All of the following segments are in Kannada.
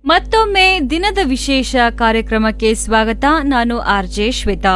ಮತ್ತೊಮ್ಮೆ ದಿನದ ವಿಶೇಷ ಕಾರ್ಯಕ್ರಮಕ್ಕೆ ಸ್ವಾಗತ ನಾನು ಆರ್ಜೆ ಶ್ವೇತಾ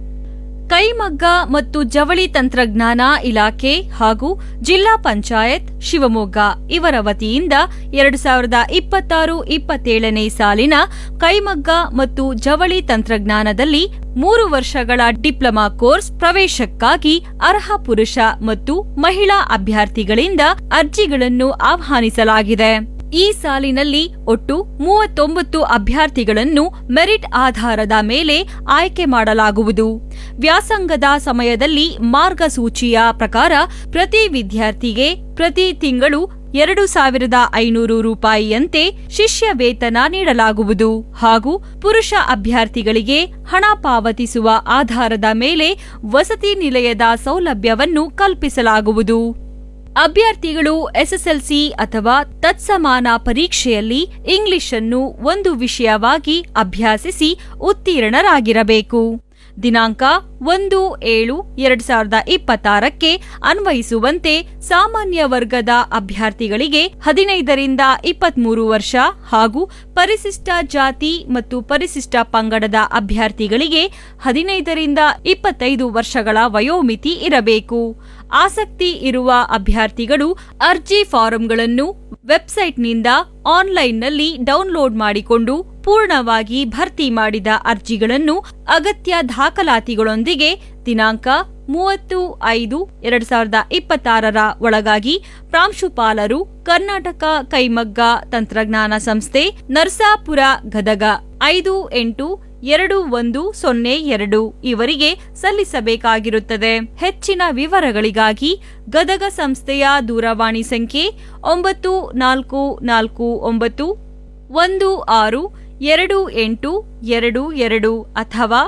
ಕೈಮಗ್ಗ ಮತ್ತು ಜವಳಿ ತಂತ್ರಜ್ಞಾನ ಇಲಾಖೆ ಹಾಗೂ ಜಿಲ್ಲಾ ಪಂಚಾಯತ್ ಶಿವಮೊಗ್ಗ ಇವರ ವತಿಯಿಂದ ಎರಡು ಸಾವಿರದ ಇಪ್ಪತ್ತಾರು ಇಪ್ಪತ್ತೇಳನೇ ಸಾಲಿನ ಕೈಮಗ್ಗ ಮತ್ತು ಜವಳಿ ತಂತ್ರಜ್ಞಾನದಲ್ಲಿ ಮೂರು ವರ್ಷಗಳ ಡಿಪ್ಲೊಮಾ ಕೋರ್ಸ್ ಪ್ರವೇಶಕ್ಕಾಗಿ ಅರ್ಹ ಪುರುಷ ಮತ್ತು ಮಹಿಳಾ ಅಭ್ಯರ್ಥಿಗಳಿಂದ ಅರ್ಜಿಗಳನ್ನು ಆಹ್ವಾನಿಸಲಾಗಿದೆ ಈ ಸಾಲಿನಲ್ಲಿ ಒಟ್ಟು ಮೂವತ್ತೊಂಬತ್ತು ಅಭ್ಯರ್ಥಿಗಳನ್ನು ಮೆರಿಟ್ ಆಧಾರದ ಮೇಲೆ ಆಯ್ಕೆ ಮಾಡಲಾಗುವುದು ವ್ಯಾಸಂಗದ ಸಮಯದಲ್ಲಿ ಮಾರ್ಗಸೂಚಿಯ ಪ್ರಕಾರ ಪ್ರತಿ ವಿದ್ಯಾರ್ಥಿಗೆ ಪ್ರತಿ ತಿಂಗಳು ಎರಡು ಸಾವಿರದ ಐನೂರು ರೂಪಾಯಿಯಂತೆ ಶಿಷ್ಯ ವೇತನ ನೀಡಲಾಗುವುದು ಹಾಗೂ ಪುರುಷ ಅಭ್ಯರ್ಥಿಗಳಿಗೆ ಹಣ ಪಾವತಿಸುವ ಆಧಾರದ ಮೇಲೆ ವಸತಿ ನಿಲಯದ ಸೌಲಭ್ಯವನ್ನು ಕಲ್ಪಿಸಲಾಗುವುದು ಅಭ್ಯರ್ಥಿಗಳು ಎಸ್ಎಸ್ಎಲ್ಸಿ ಅಥವಾ ತತ್ಸಮಾನ ಪರೀಕ್ಷೆಯಲ್ಲಿ ಇಂಗ್ಲಿಷ್ ಅನ್ನು ಒಂದು ವಿಷಯವಾಗಿ ಅಭ್ಯಾಸಿಸಿ ಉತ್ತೀರ್ಣರಾಗಿರಬೇಕು ದಿನಾಂಕ ಒಂದು ಏಳು ಎರಡ್ ಸಾವಿರದ ಇಪ್ಪತ್ತಾರಕ್ಕೆ ಅನ್ವಯಿಸುವಂತೆ ಸಾಮಾನ್ಯ ವರ್ಗದ ಅಭ್ಯರ್ಥಿಗಳಿಗೆ ಹದಿನೈದರಿಂದ ಇಪ್ಪತ್ಮೂರು ವರ್ಷ ಹಾಗೂ ಪರಿಶಿಷ್ಟ ಜಾತಿ ಮತ್ತು ಪರಿಶಿಷ್ಟ ಪಂಗಡದ ಅಭ್ಯರ್ಥಿಗಳಿಗೆ ಹದಿನೈದರಿಂದ ಇಪ್ಪತ್ತೈದು ವರ್ಷಗಳ ವಯೋಮಿತಿ ಇರಬೇಕು ಆಸಕ್ತಿ ಇರುವ ಅಭ್ಯರ್ಥಿಗಳು ಅರ್ಜಿ ಫಾರಂಗಳನ್ನು ವೆಬ್ಸೈಟ್ನಿಂದ ಆನ್ಲೈನ್ನಲ್ಲಿ ಡೌನ್ಲೋಡ್ ಮಾಡಿಕೊಂಡು ಪೂರ್ಣವಾಗಿ ಭರ್ತಿ ಮಾಡಿದ ಅರ್ಜಿಗಳನ್ನು ಅಗತ್ಯ ದಾಖಲಾತಿಗಳೊಂದಿಗೆ ದಿನಾಂಕ ಮೂವತ್ತು ಐದು ಎರಡ್ ಸಾವಿರದ ಇಪ್ಪತ್ತಾರರ ಒಳಗಾಗಿ ಪ್ರಾಂಶುಪಾಲರು ಕರ್ನಾಟಕ ಕೈಮಗ್ಗ ತಂತ್ರಜ್ಞಾನ ಸಂಸ್ಥೆ ನರ್ಸಾಪುರ ಗದಗ ಐದು ಎಂಟು ಎರಡು ಒಂದು ಸೊನ್ನೆ ಎರಡು ಇವರಿಗೆ ಸಲ್ಲಿಸಬೇಕಾಗಿರುತ್ತದೆ ಹೆಚ್ಚಿನ ವಿವರಗಳಿಗಾಗಿ ಗದಗ ಸಂಸ್ಥೆಯ ದೂರವಾಣಿ ಸಂಖ್ಯೆ ಒಂಬತ್ತು ನಾಲ್ಕು ನಾಲ್ಕು ಒಂಬತ್ತು ಒಂದು ಆರು ಎರಡು ಎಂಟು ಎರಡು ಎರಡು ಅಥವಾ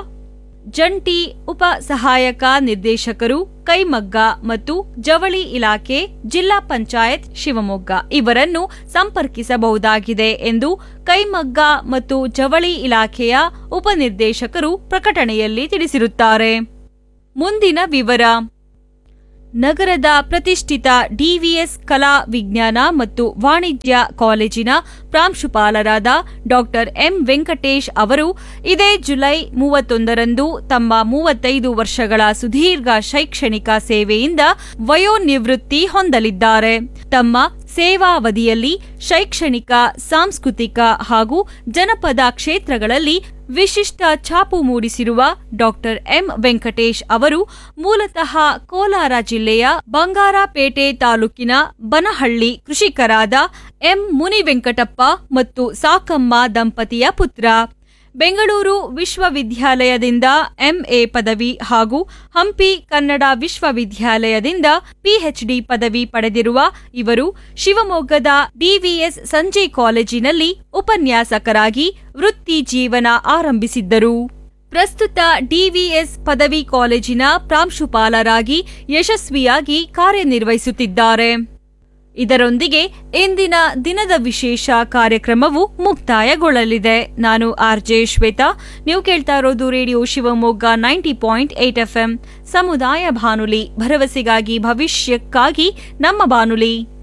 ಜಂಟಿ ಉಪ ಸಹಾಯಕ ನಿರ್ದೇಶಕರು ಕೈಮಗ್ಗ ಮತ್ತು ಜವಳಿ ಇಲಾಖೆ ಜಿಲ್ಲಾ ಪಂಚಾಯತ್ ಶಿವಮೊಗ್ಗ ಇವರನ್ನು ಸಂಪರ್ಕಿಸಬಹುದಾಗಿದೆ ಎಂದು ಕೈಮಗ್ಗ ಮತ್ತು ಜವಳಿ ಇಲಾಖೆಯ ಉಪನಿರ್ದೇಶಕರು ಪ್ರಕಟಣೆಯಲ್ಲಿ ತಿಳಿಸಿರುತ್ತಾರೆ ಮುಂದಿನ ವಿವರ ನಗರದ ಪ್ರತಿಷ್ಠಿತ ಡಿವಿಎಸ್ ಕಲಾ ವಿಜ್ಞಾನ ಮತ್ತು ವಾಣಿಜ್ಯ ಕಾಲೇಜಿನ ಪ್ರಾಂಶುಪಾಲರಾದ ಡಾಕ್ಟರ್ ಎಂ ವೆಂಕಟೇಶ್ ಅವರು ಇದೇ ಜುಲೈ ಮೂವತ್ತೊಂದರಂದು ತಮ್ಮ ಮೂವತ್ತೈದು ವರ್ಷಗಳ ಸುದೀರ್ಘ ಶೈಕ್ಷಣಿಕ ಸೇವೆಯಿಂದ ವಯೋನಿವೃತ್ತಿ ಹೊಂದಲಿದ್ದಾರೆ ತಮ್ಮ ಸೇವಾವಧಿಯಲ್ಲಿ ಶೈಕ್ಷಣಿಕ ಸಾಂಸ್ಕೃತಿಕ ಹಾಗೂ ಜನಪದ ಕ್ಷೇತ್ರಗಳಲ್ಲಿ ವಿಶಿಷ್ಟ ಛಾಪು ಮೂಡಿಸಿರುವ ಡಾಕ್ಟರ್ ಎಂ ವೆಂಕಟೇಶ್ ಅವರು ಮೂಲತಃ ಕೋಲಾರ ಜಿಲ್ಲೆಯ ಬಂಗಾರಪೇಟೆ ತಾಲೂಕಿನ ಬನಹಳ್ಳಿ ಕೃಷಿಕರಾದ ಎಂ ಮುನಿವೆಂಕಟಪ್ಪ ಮತ್ತು ಸಾಕಮ್ಮ ದಂಪತಿಯ ಪುತ್ರ ಬೆಂಗಳೂರು ವಿಶ್ವವಿದ್ಯಾಲಯದಿಂದ ಎಂಎ ಪದವಿ ಹಾಗೂ ಹಂಪಿ ಕನ್ನಡ ವಿಶ್ವವಿದ್ಯಾಲಯದಿಂದ ಪಿಎಚ್ಡಿ ಪದವಿ ಪಡೆದಿರುವ ಇವರು ಶಿವಮೊಗ್ಗದ ಡಿವಿಎಸ್ ಸಂಜೆ ಕಾಲೇಜಿನಲ್ಲಿ ಉಪನ್ಯಾಸಕರಾಗಿ ವೃತ್ತಿ ಜೀವನ ಆರಂಭಿಸಿದ್ದರು ಪ್ರಸ್ತುತ ಡಿವಿಎಸ್ ಪದವಿ ಕಾಲೇಜಿನ ಪ್ರಾಂಶುಪಾಲರಾಗಿ ಯಶಸ್ವಿಯಾಗಿ ಕಾರ್ಯನಿರ್ವಹಿಸುತ್ತಿದ್ದಾರೆ ಇದರೊಂದಿಗೆ ಇಂದಿನ ದಿನದ ವಿಶೇಷ ಕಾರ್ಯಕ್ರಮವು ಮುಕ್ತಾಯಗೊಳ್ಳಲಿದೆ ನಾನು ಆರ್ಜೆ ಶ್ವೇತಾ ನೀವು ಕೇಳ್ತಾ ಇರೋದು radio Shivamogga ninety point eight FM ಸಮುದಾಯ ಬಾನುಲಿ ಭರವಸೆಗಾಗಿ ಭವಿಷ್ಯಕ್ಕಾಗಿ ನಮ್ಮ ಬಾನುಲಿ